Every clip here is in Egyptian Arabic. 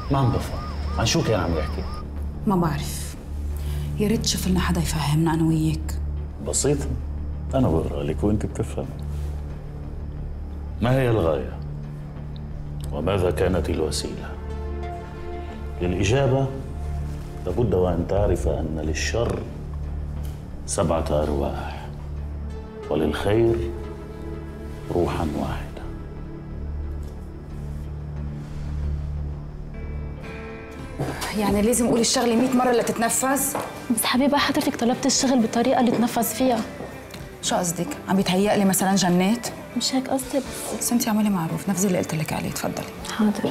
ما عم بفهم عن شو كان عم يحكي ما بعرف يا ريت تشوف لنا حدا يفهمنا انا وياك بسيط أنا بقرأ لك وأنت بتفهم ما هي الغاية؟ وماذا كانت الوسيلة؟ للإجابة لابد وأن تعرف أن للشر سبعة أرواح وللخير روحا واحدة يعني لازم اقول الشغله 100 مره لتتنفذ بس حبيبه حضرتك طلبت الشغل بالطريقه اللي تنفذ فيها شو قصدك عم بيتهيأ لي مثلا جنات مش هيك قصدي بس بس انت اعملي معروف نفذي اللي قلت لك عليه تفضلي حاضر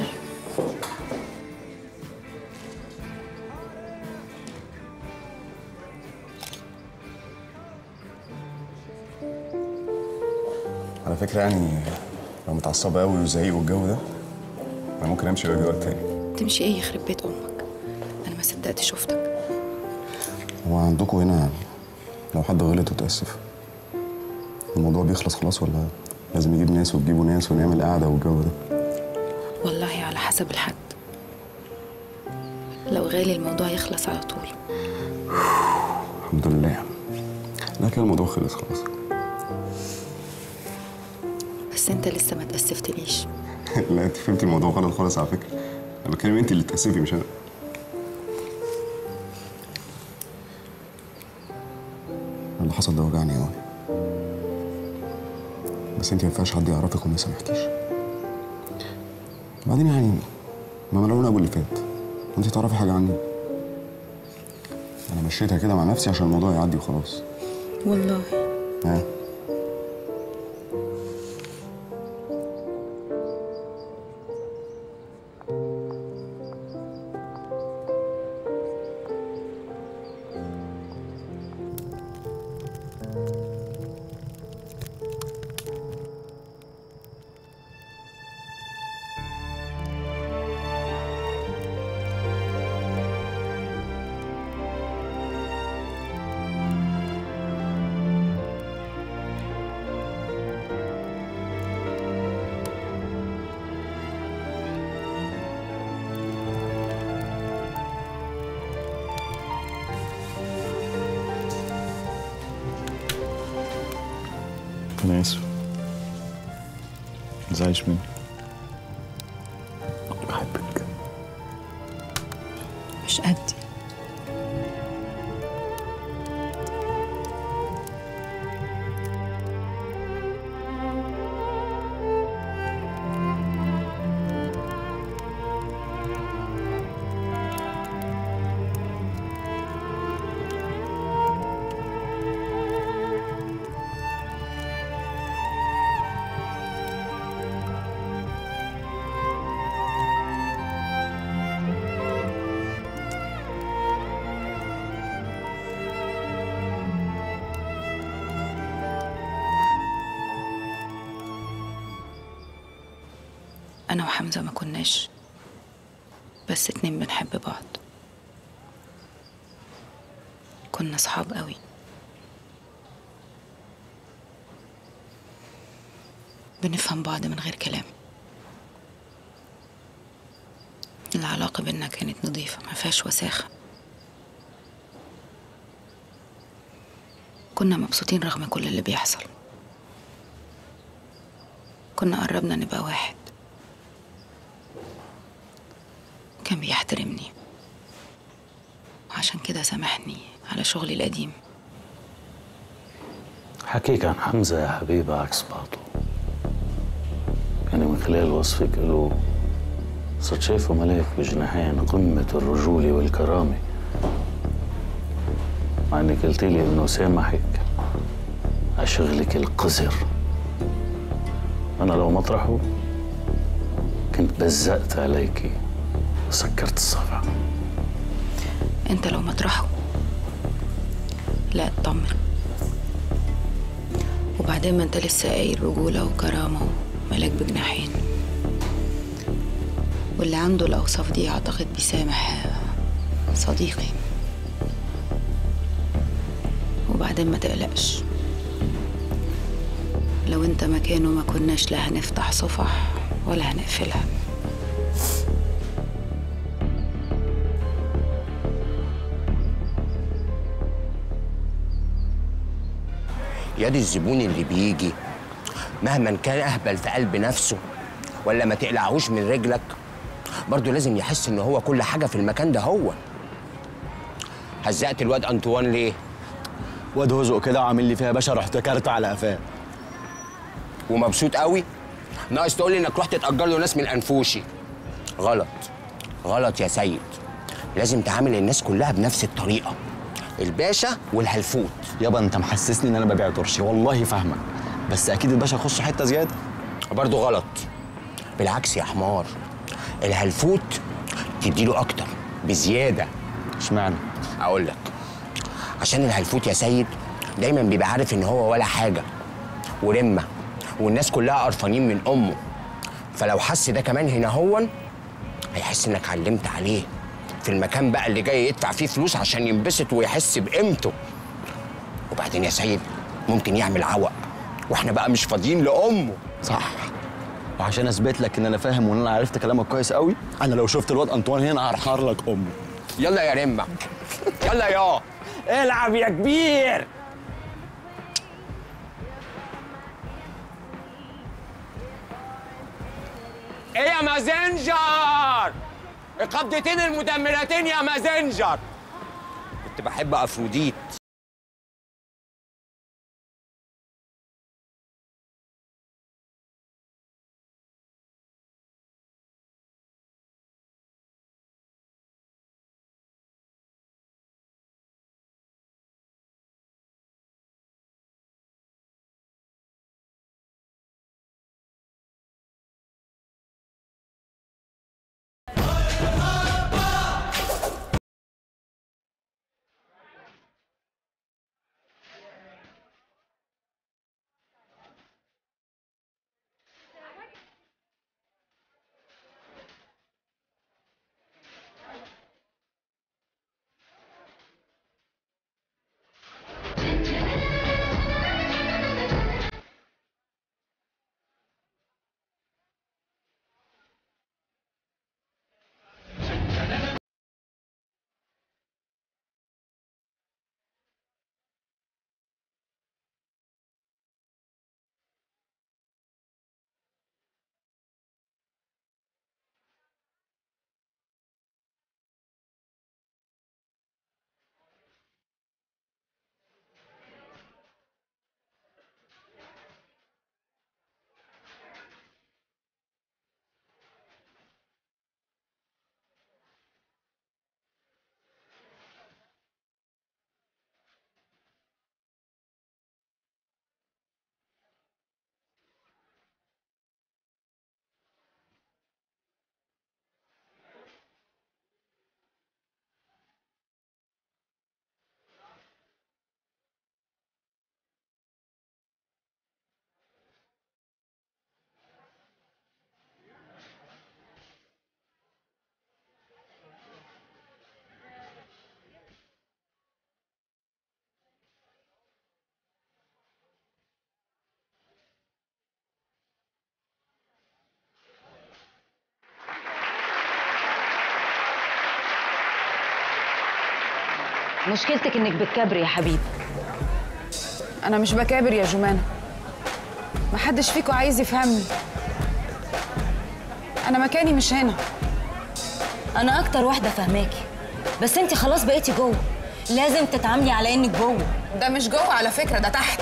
على فكرة يعني لو متعصبة قوي وزعيق والجو ده أنا ممكن أمشي وأجي وقت تاني تمشي ايه يخرب بيت امك انا ما صدقت شفتك هو عندكم هنا لو حد غلط وتأسف الموضوع بيخلص خلاص ولا لازم نجيب ناس وتجيبوا ناس ونعمل قعدة والجو ده والله على حسب الحد لو غالي الموضوع يخلص على طول الحمد لله لا كده الموضوع خلص خلاص بس انت لسه ما تأسفتليش لا انت فهمت الموضوع غلط خالص على فكرة انا بتكلم انت اللي تأسفي مش انا اللي حصل ده وجعني قوي بس انت ما ينفعش حد يعرفك وما يسامحكيش بعدين يعني ما ملعون ابو اللي فات وانت تعرفي حاجة عني انا مشيتها كده مع نفسي عشان الموضوع يعدي وخلاص والله ها انا اسف متزعلش مني بحبك مش قدي أنا وحمزة ما كناش بس اتنين بنحب بعض كنا صحاب قوي بنفهم بعض من غير كلام العلاقة بينا كانت نظيفة ما فيهاش وساخة كنا مبسوطين رغم كل اللي بيحصل كنا قربنا نبقى واحد كان بيحترمني وعشان كده سامحني على شغلي القديم حكيك عن حمزة يا حبيبة عكس بعضه يعني من خلال وصفك له صرت شايفه ملاك بجناحين قمة الرجولة والكرامة مع انك قلت لي انه سامحك على شغلك القذر انا لو مطرحه كنت بزقت عليكي وسكرت الصفحة انت لو مطرحه لا اطمن وبعدين ما انت لسه قايل رجولة وكرامة وملاك بجناحين واللي عنده الأوصاف دي أعتقد بيسامح صديقي وبعدين ما تقلقش لو انت مكانه ما كناش لا هنفتح صفح ولا هنقفلها ياد الزبون اللي بيجي مهما كان اهبل في قلب نفسه ولا ما تقلعهوش من رجلك برضه لازم يحس ان هو كل حاجه في المكان ده هو هزقت الواد انطوان ليه واد هزق كده وعامل لي فيها باشا رحت كارت على قفاه ومبسوط قوي ناقص تقول لي انك رحت تاجر له ناس من انفوشي غلط غلط يا سيد لازم تعامل الناس كلها بنفس الطريقه الباشا والهلفوت يابا انت محسسني ان انا ببيع ترشي والله فاهمك بس اكيد الباشا يخش حته زياده برضه غلط بالعكس يا حمار الهلفوت تديله اكتر بزياده اشمعنى اقول لك عشان الهلفوت يا سيد دايما بيبقى عارف ان هو ولا حاجه ورمه والناس كلها قرفانين من امه فلو حس ده كمان هنا هون هيحس انك علمت عليه في المكان بقى اللي جاي يدفع فيه فلوس عشان ينبسط ويحس بقيمته وبعدين يا سيد ممكن يعمل عوق واحنا بقى مش فاضيين لامه صح وعشان اثبت لك ان انا فاهم وان انا عرفت كلامك كويس قوي انا لو شفت الواد انطوان هنا هرحر لك امه يلا يا رمه يلا يا العب يا كبير ايه يا مازنجر القبضتين المدمرتين يا مازنجر كنت بحب افروديت مشكلتك انك بتكبري يا حبيبي انا مش بكابر يا جمانه محدش فيكم عايز يفهمني انا مكاني مش هنا انا اكتر واحده فاهماكي بس انت خلاص بقيتي جوه لازم تتعاملي على انك جوه ده مش جوه على فكره ده تحت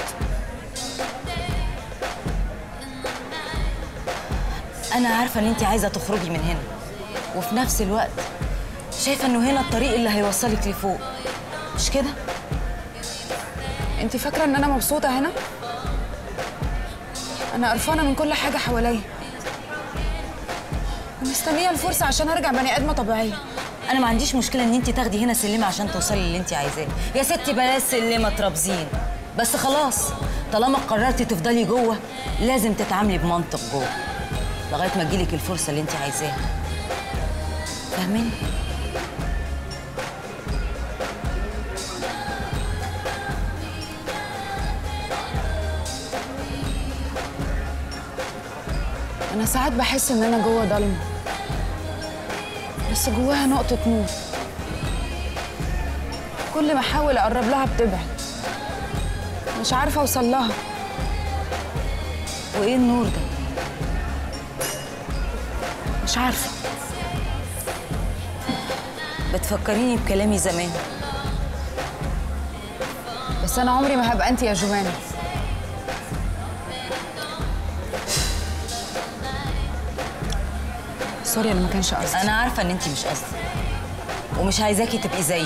انا عارفه ان انت عايزه تخرجي من هنا وفي نفس الوقت شايفه انه هنا الطريق اللي هيوصلك لفوق مش كده انت فاكره ان انا مبسوطه هنا انا قرفانه من كل حاجه حواليا ومستنيه الفرصه عشان ارجع بني ادمه طبيعيه انا ما عنديش مشكله ان انت تاخدي هنا سلمه عشان توصلي للي انت عايزاه يا ستي بلاش سلمه ترابزين بس خلاص طالما قررتي تفضلي جوه لازم تتعاملي بمنطق جوه لغايه ما تجيلك الفرصه اللي انت عايزاها فاهمين انا ساعات بحس ان انا جوه ضلمه بس جواها نقطه نور كل ما احاول اقرب لها بتبعد مش عارفه اوصل لها وايه النور ده مش عارفه بتفكريني بكلامي زمان بس انا عمري ما هبقى انت يا جوانا سوري انا ما كانش قصدي انا عارفه ان انت مش قصدي ومش عايزاكي تبقي زيي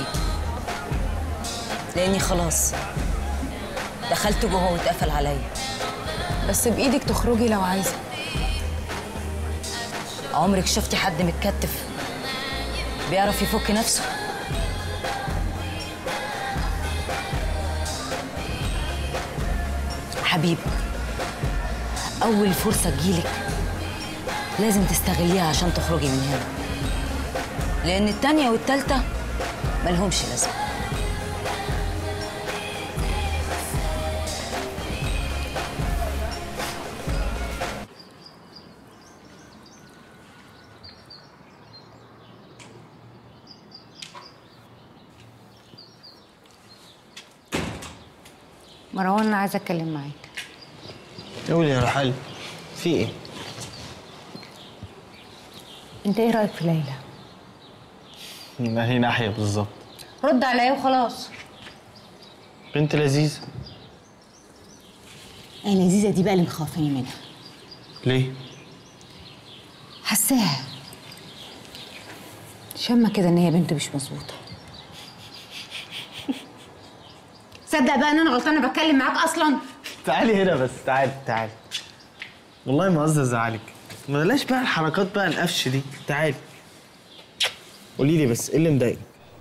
لاني خلاص دخلت جوه واتقفل عليا بس بايدك تخرجي لو عايزه عمرك شفتي حد متكتف بيعرف يفك نفسه حبيبي اول فرصه تجيلك لازم تستغليها عشان تخرجي من هنا لان التانية والتالتة ملهمش لازمه مروان انا عايزه اتكلم معاك قولي يا رحال في ايه؟ انت ايه رايك في ليلى ما هي ناحية بالظبط رد عليا وخلاص بنت لذيذة انا لذيذه دي بقى اللي مخوفاني منها ليه؟ حساها شامه كده ان هي بنت مش مظبوطه صدق بقى ان انا غلطانه بتكلم معاك اصلا تعالي هنا بس تعالي تعالي والله ما قصدي ازعلك ما بلاش بقى الحركات بقى القفش دي تعالي قولي لي بس ايه اللي مضايقك؟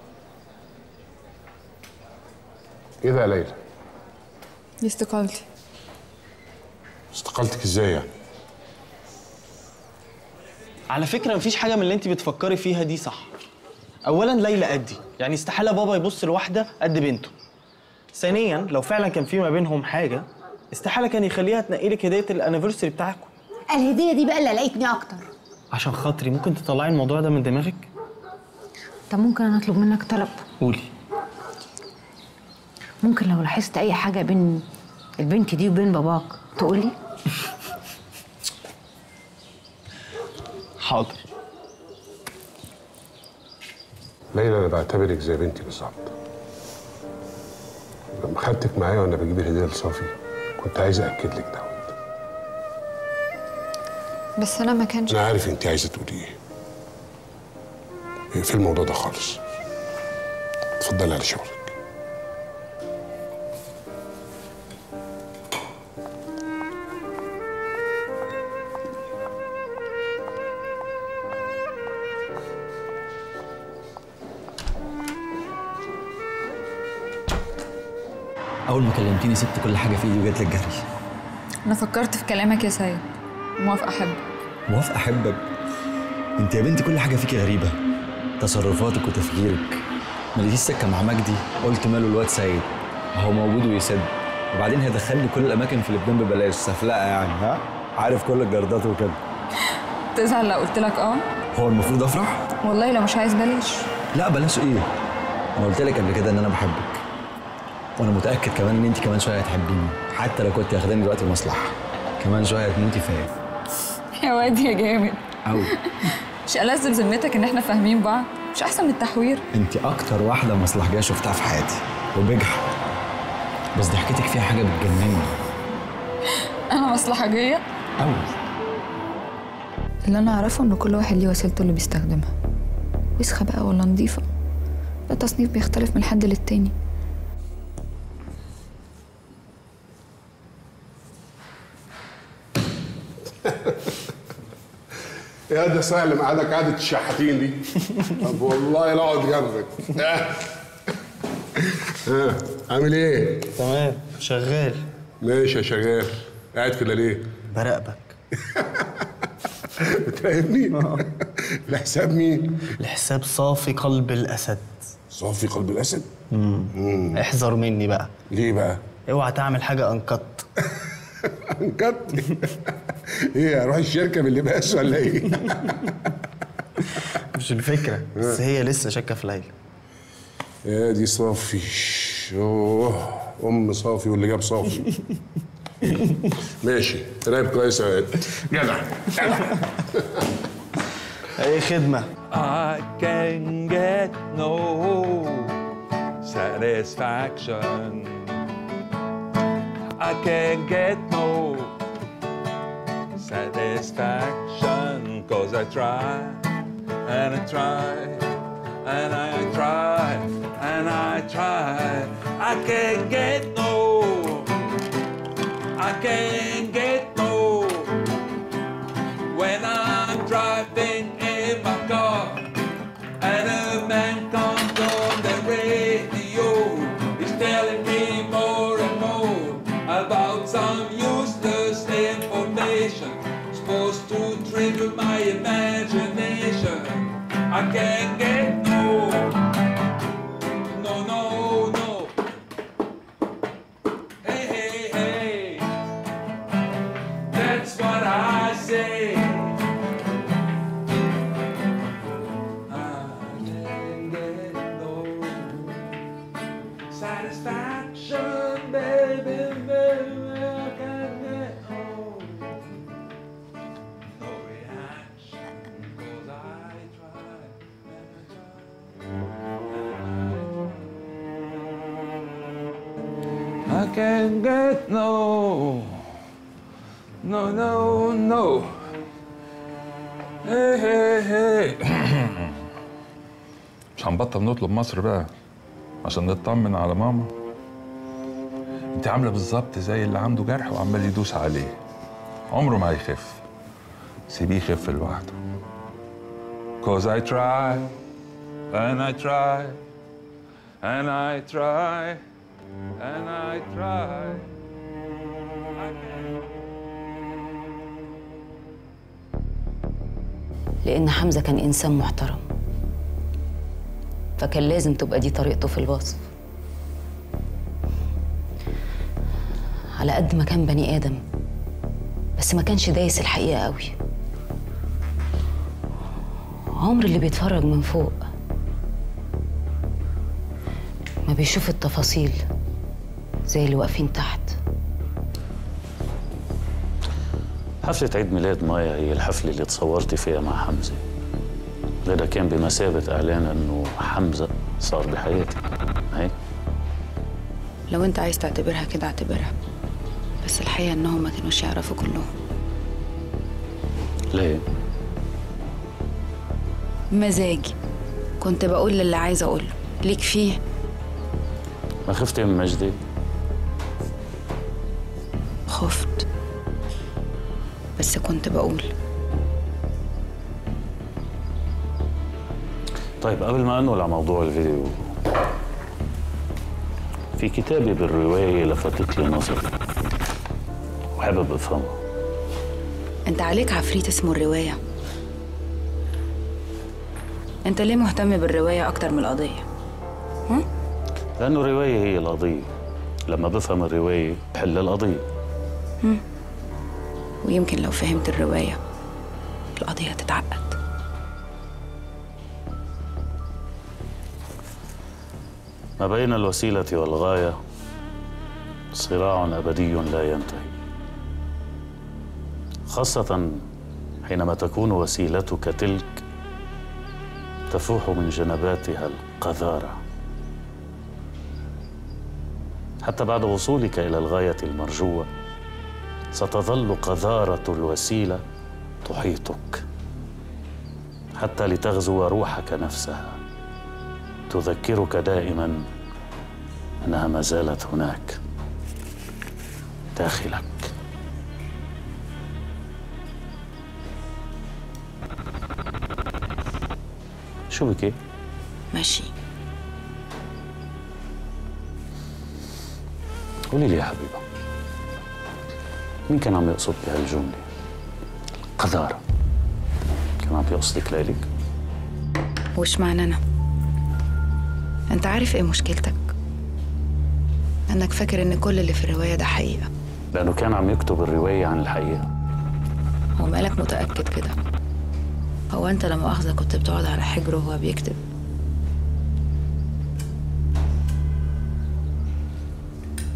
ايه ده يا ليلى؟ دي استقالتي استقالتك ازاي يعني؟ على فكرة مفيش حاجة من اللي انت بتفكري فيها دي صح أولا ليلى قدي يعني استحالة بابا يبص لواحدة قد بنته ثانيا لو فعلا كان في ما بينهم حاجة استحالة كان يخليها تنقي لك هدية الانيفرساري بتاعكم الهديه دي بقى اللي قلقتني اكتر عشان خاطري ممكن تطلعي الموضوع ده من دماغك طب ممكن انا اطلب منك طلب قولي ممكن لو لاحظت اي حاجه بين البنت دي وبين باباك تقولي حاضر ليلى انا بعتبرك زي بنتي بالظبط لما خدتك معايا وانا بجيب الهديه لصافي كنت عايز اكد لك دوت بس انا ما كانش انا عارف انت عايزه تقولي ايه في الموضوع ده خالص اتفضلي على شغلك اول ما كلمتيني سبت كل حاجه في ايدي وجيت لك جري انا فكرت في كلامك يا سيد موافقه احبك موافق احبك انت يا بنتي كل حاجه فيكي غريبه تصرفاتك وتفكيرك ما لقيتيش سكه مع مجدي قلت ماله الواد سيد هو موجود ويسد وبعدين هيدخلني كل الاماكن في لبنان ببلاش سفلقه يعني ها عارف كل الجردات وكده تزعل لو قلت لك اه هو المفروض افرح والله لو مش عايز بلاش لا بلاش ايه انا قلت لك قبل كده ان انا بحبك وانا متاكد كمان ان انت كمان شويه هتحبيني حتى لو كنت واخداني دلوقتي مصلحه كمان شويه هتموتي فيا يا واد يا جامد قوي مش ألزم ذمتك ان احنا فاهمين بعض مش احسن من التحوير انت اكتر واحده مصلحجيه شفتها في حياتي وبجح بس ضحكتك فيها حاجه بتجنني انا مصلحجيه قوي اللي انا اعرفه ان كل واحد ليه وسيلته اللي بيستخدمها وسخه بقى ولا نظيفه ده تصنيف بيختلف من حد للتاني يا ده سهل مقعدك قعدة الشحاتين دي طب والله لا اقعد جنبك ها عامل ايه؟ تمام شغال ماشي يا شغال قاعد كده ليه؟ براقبك بتراقبني؟ لحساب مين؟ لحساب صافي قلب الاسد صافي قلب الاسد؟ احذر مني بقى ليه بقى؟ اوعى تعمل حاجه انقط انكت ايه اروح الشركه باللباس ولا ايه؟ مش الفكره بس هي لسه شاكه في ليلى يا دي صافي اوه ام صافي واللي جاب صافي ماشي رايب كويس يا واد جدع جدع اي خدمه I can get no satisfaction. I can get no satisfaction cause I try and I try and I try and I try. I can't get no. I can't get no when I'm driving in my car and a man comes on the radio. He's telling me more and more about some useless information supposed to trigger my imagination. I can't get no, no, no, no. Hey, hey, hey. That's what I say. I can't get no satisfaction, baby, baby. I can't get no, no reaction, 'cause I try and I try. I can't get no. No, no, no. Hey, hey, hey. مش هنبطل نطلب مصر بقى عشان نطمن على ماما انت عامله بالظبط زي اللي عنده جرح وعمال يدوس عليه عمره ما هيخف سيبيه يخف لوحده Cause I try and I try and I try and I try لأن حمزة كان إنسان محترم فكان لازم تبقى دي طريقته في الوصف على قد ما كان بني آدم بس ما كانش دايس الحقيقة قوي عمر اللي بيتفرج من فوق ما بيشوف التفاصيل زي اللي واقفين تحت حفلة عيد ميلاد مايا هي الحفلة اللي تصورت فيها مع حمزة هذا كان بمثابة إعلان إنه حمزة صار بحياتي هيك لو انت عايز تعتبرها كده اعتبرها بس الحقيقة انهم ما كانوش يعرفوا كلهم ليه؟ مزاجي كنت بقول للي عايزة اقوله ليك فيه ما خفتي من مجدي؟ خفت بس كنت بقول طيب قبل ما انقل على موضوع الفيديو في كتابة بالرواية لفتت لي نظري وحابب افهمها انت عليك عفريت اسمه الرواية انت ليه مهتم بالرواية اكتر من القضية لأنه الرواية هي القضية لما بفهم الرواية بحل القضية هم؟ ويمكن لو فهمت الرواية القضية تتعقد ما بين الوسيلة والغاية صراع أبدي لا ينتهي خاصة حينما تكون وسيلتك تلك تفوح من جنباتها القذارة حتى بعد وصولك إلى الغاية المرجوة ستظل قذارة الوسيلة تحيطك حتى لتغزو روحك نفسها تذكرك دائما انها ما زالت هناك داخلك شو بكي؟ ماشي قولي لي يا حبيبة مين كان عم يقصد بهالجملة؟ قذارة كان عم يقصدك ليلك؟ وش معنى انا انت عارف ايه مشكلتك انك فاكر ان كل اللي في الرواية ده حقيقة لأنه كان عم يكتب الرواية عن الحقيقة هو مالك متأكد كده هو انت لما مؤاخذة كنت بتقعد على حجره وهو بيكتب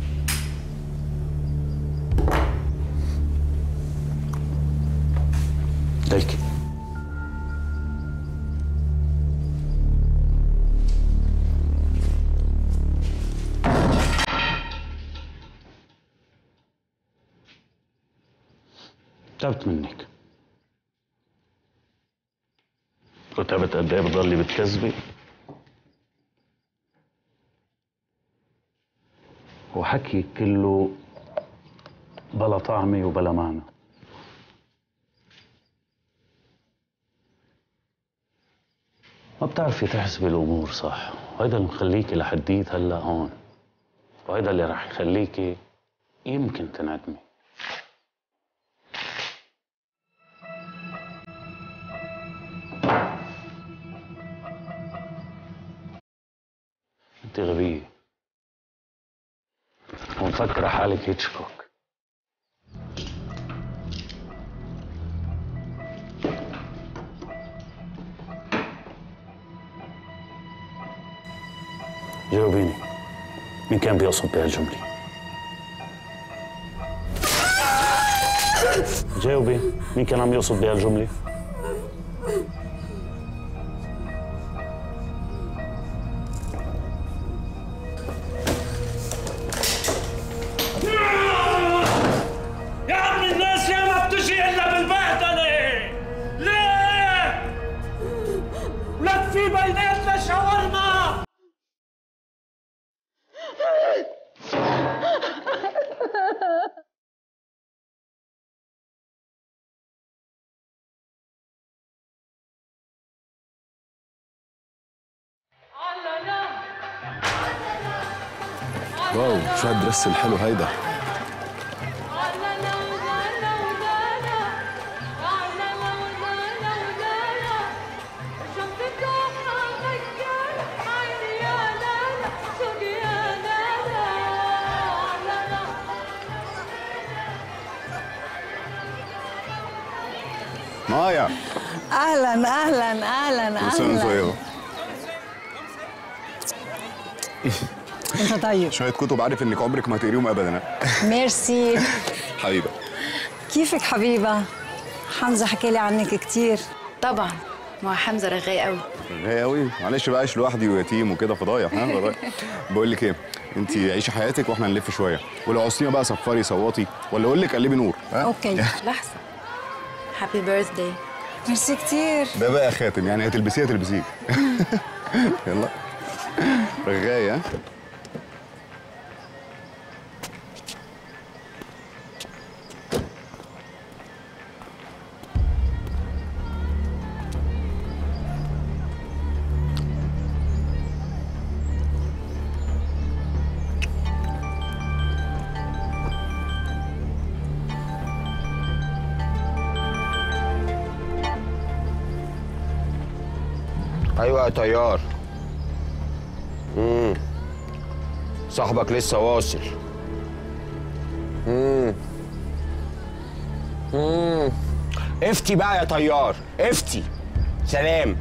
ليكي تعبت منك وتعبت قد ايه بتضلي بتكذبي وحكي كله بلا طعمه وبلا معنى ما بتعرفي تحسبي الامور صح وهيدا اللي مخليكي لحديت هلا هون وهيدا اللي رح يخليكي يمكن تنعدمي انت غبية ومفكرة حالك هيتشكوك جاوبيني مين كان بيقصد بهالجملة؟ جاوبي مين كان عم يقصد بهالجملة؟ يا عم الناس يا ما بتجي الا بالبهدله ليه؟ لك في بيناتنا شاورما واو شو هالدرس الحلو هيدا مايا اهلا اهلا اهلا كل سنة وانت اهلا طيبة انت طيب شوية كتب عارف انك عمرك ما هتقريهم ابدا ميرسي حبيبة كيفك حبيبه حمزه حكى لي عنك كتير طبعا ما هو حمزه رغاي قوي غاية قوي معلش بقى عايش لوحدي ويتيم وكده فضايح ها فضايح بقول لك ايه انت عيشي حياتك واحنا نلف شويه ولو عوزتينا بقى صفري صوتي ولا اقول لك قلبي نور ها اوكي لحظه هابي بيرثداي ميرسي كتير ده بقى خاتم يعني هتلبسيه هتلبسيه يلا رغاية ها ايوه يا طيار امم صاحبك لسه واصل امم امم افتي بقى يا طيار افتي سلام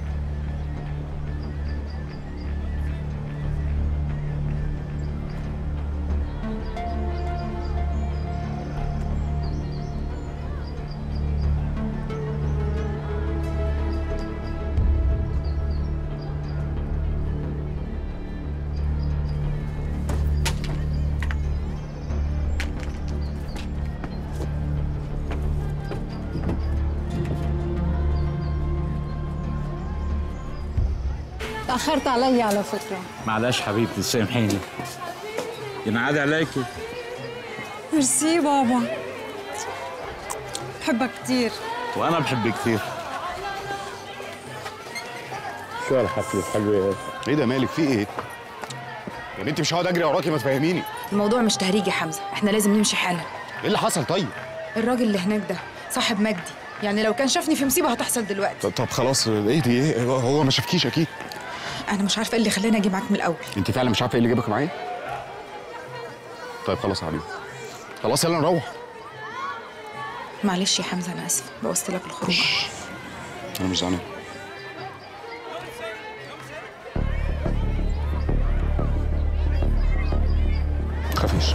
تاخرت علي على فكره معلش حبيبتي سامحيني ينعاد عليكي ميرسي بابا بحبك كتير وانا بحبك كثير شو هالحفله الحلوه ايه ده مالك في ايه؟ يا بنتي مش هقعد اجري وراكي ما تفهميني الموضوع مش تهريج يا حمزه احنا لازم نمشي حالا ايه اللي حصل طيب؟ الراجل اللي هناك ده صاحب مجدي يعني لو كان شافني في مصيبه هتحصل دلوقتي طب, طب خلاص ايه دي ايه هو- هو ما شافكيش اكيد انا مش عارفه ايه اللي خلاني اجي معاك من الاول انت فعلا مش عارفه ايه اللي جابك معايا؟ طيب خلاص يا حبيبي خلاص يلا نروح معلش يا حمزه انا اسفه بوظت لك الخروج انا مش زعلان تخافيش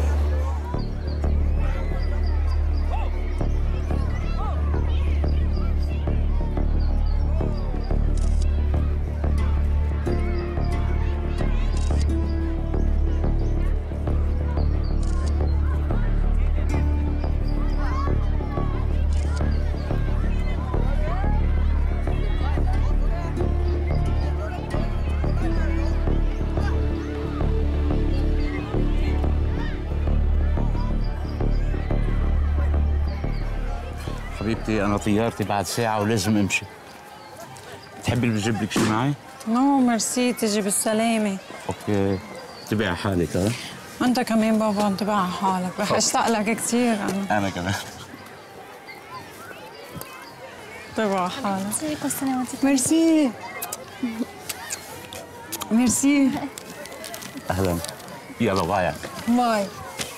حبيبتي انا طيارتي بعد ساعه ولازم امشي تحبي اللي بجيب لك شيء معي نو ميرسي تجي بالسلامة اوكي تبعي حالك ها انت كمان بابا انتبه على حالك رح اشتاق لك كثير انا انا كمان انتبه على حالك ميرسي ميرسي اهلا يلا باي باي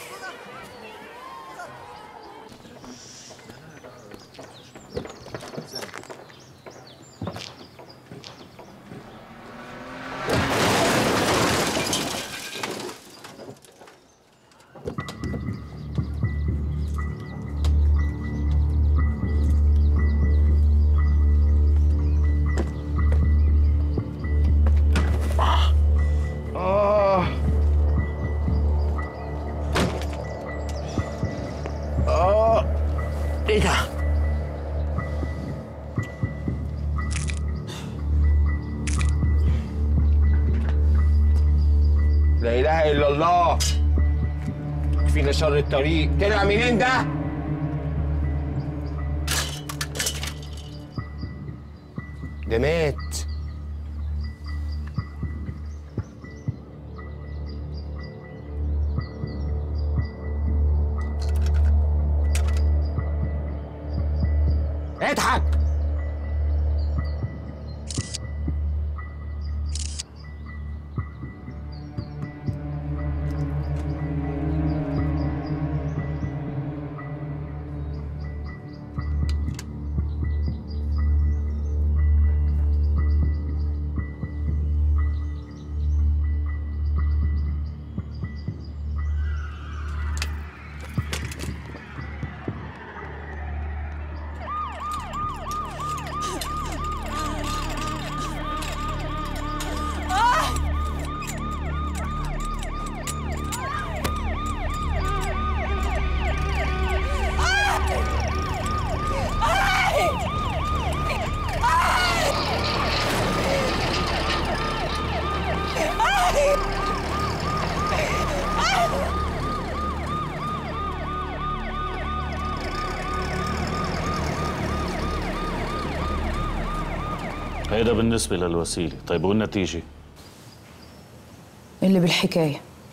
آه آه إيه ده؟ لا إله إلا الله فينا شر الطريق طلع منين ده؟ ده مات اضحك هيدا بالنسبة للوسيلة طيب والنتيجة اللي بالحكاية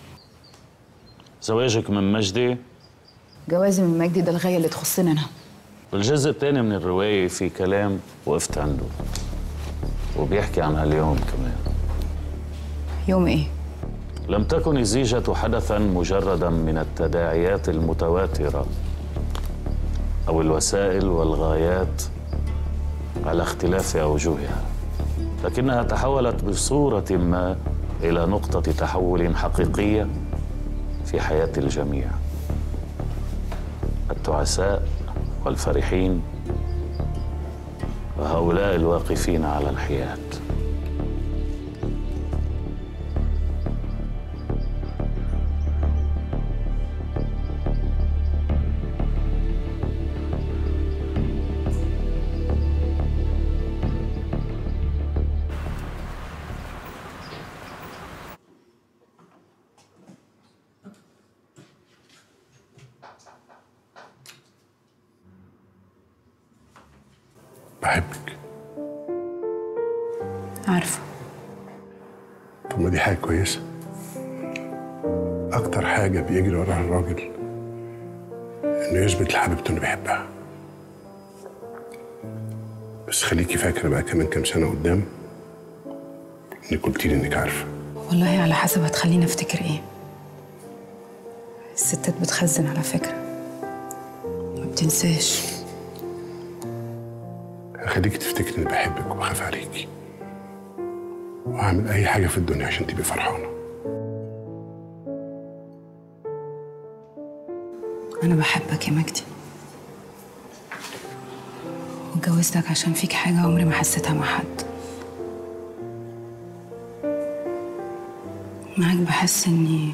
زواجك من مجدي جوازي من مجدي ده الغاية اللي تخصني أنا بالجزء الثاني من الرواية في كلام وقفت عنده وبيحكي عن هاليوم كمان يوم إيه؟ لم تكن الزيجة حدثا مجردا من التداعيات المتواترة أو الوسائل والغايات على اختلاف أوجهها لكنها تحولت بصورة ما إلى نقطة تحول حقيقية في حياة الجميع التعساء والفرحين وهؤلاء الواقفين على الحياد بحبك عارفة طب ما دي حاجة كويسة أكتر حاجة بيجري وراها الراجل إنه يثبت لحبيبته إنه بيحبها بس خليكي فاكرة بقى كمان كام سنة قدام إنك قلتي لي إنك عارفة والله على حسب هتخليني أفتكر إيه الستات بتخزن على فكرة ما بتنساش هخليكي تفتكري إني بحبك وبخاف عليكي وهعمل أي حاجة في الدنيا عشان تبقي فرحانة أنا بحبك يا مجدي واتجوزتك عشان فيك حاجة عمري ما حسيتها مع حد معاك بحس إني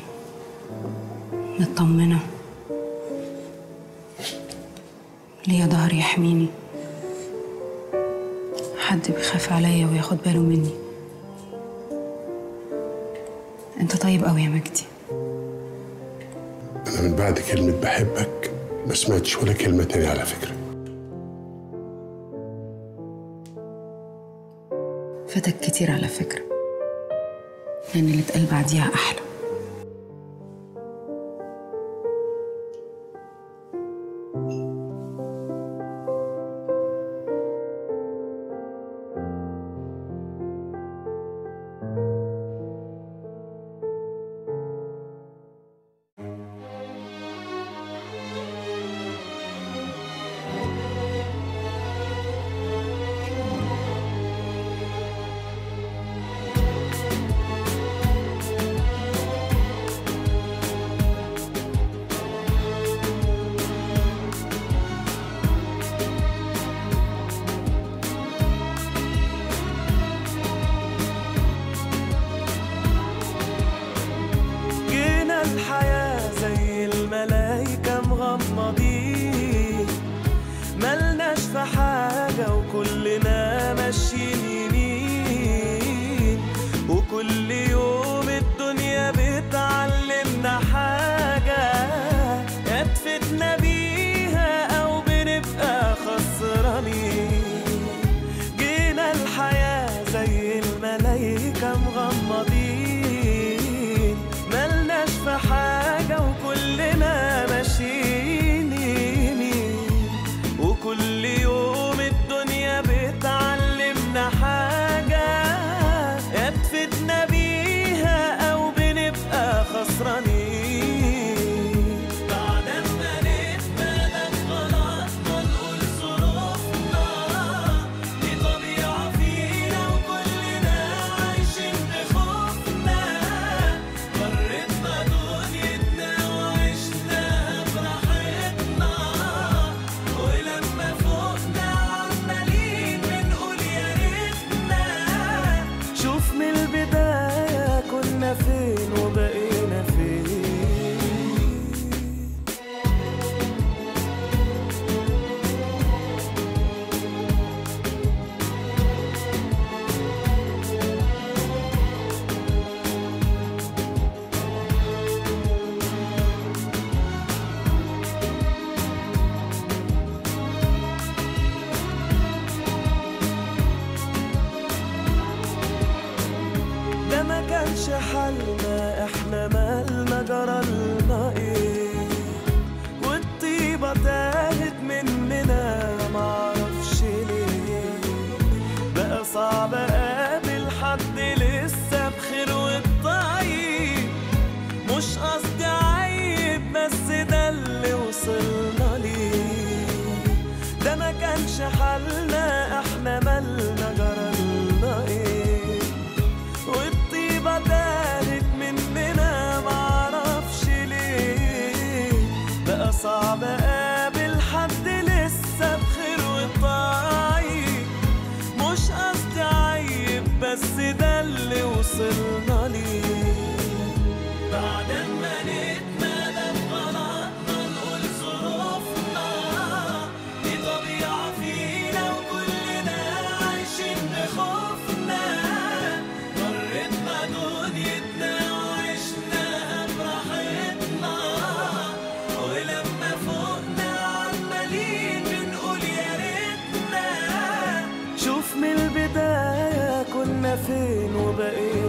مطمنة ليا ظهر يحميني حد بيخاف عليا وياخد باله مني انت طيب قوي يا مجدي أنا من بعد كلمة بحبك ما سمعتش ولا كلمة تانية على فكرة فاتك كتير على فكرة لأن اللي اتقال بعديها أحلى جينا الحياة زي الملايكة مغمضين ملناش في حاجة وكلنا ماشيين يمين وكل يوم الدنيا بتعلمنا حاجة يا تفيدنا بيها أو بنبقى خسرانين جينا الحياة زي الملايكة مغمضين ملناش في حاجة وكلنا ماشيين يمين وكل يوم الدنيا بتعلمنا حاجة يا تفيدنا بيها أو بنبقى خسرانين بعد ما نتمنى غلطنا نقول ظروفنا دي طبيعة فينا وكلنا عايشين بخوفنا مرتنا دنيتنا وعشناها براحتنا ولما فوقنا عمالين بنقول يا ريتنا شوف من البداية كنا فين وبقينا فين ده ما كانش حالنا احنا مالنا جرالنا ايه والطيبة تاهت مننا معرفش ليه بقى صعب اقابل حد لسه بخير والطيب مش قصدي عيب بس ده اللي وصلنا ليه ده ما كانش حالنا احنا مالنا جرالنا ايه والطيبة تاهت مننا معرفش ليه بقى صعب اقابل حد لسه بخير وطيب مش قصدي عيب بس ده اللي وصلنا ليه بعد ما نتمادى بغلطنا نقول ظروفنا دي طبيعة فينا وكلنا عايشين بخوفنا مرتنا دنيتنا وعشناها براحتنا ولما فوقنا عمالين بنقول يا ريتنا شوف من البداية كنا فين وبقينا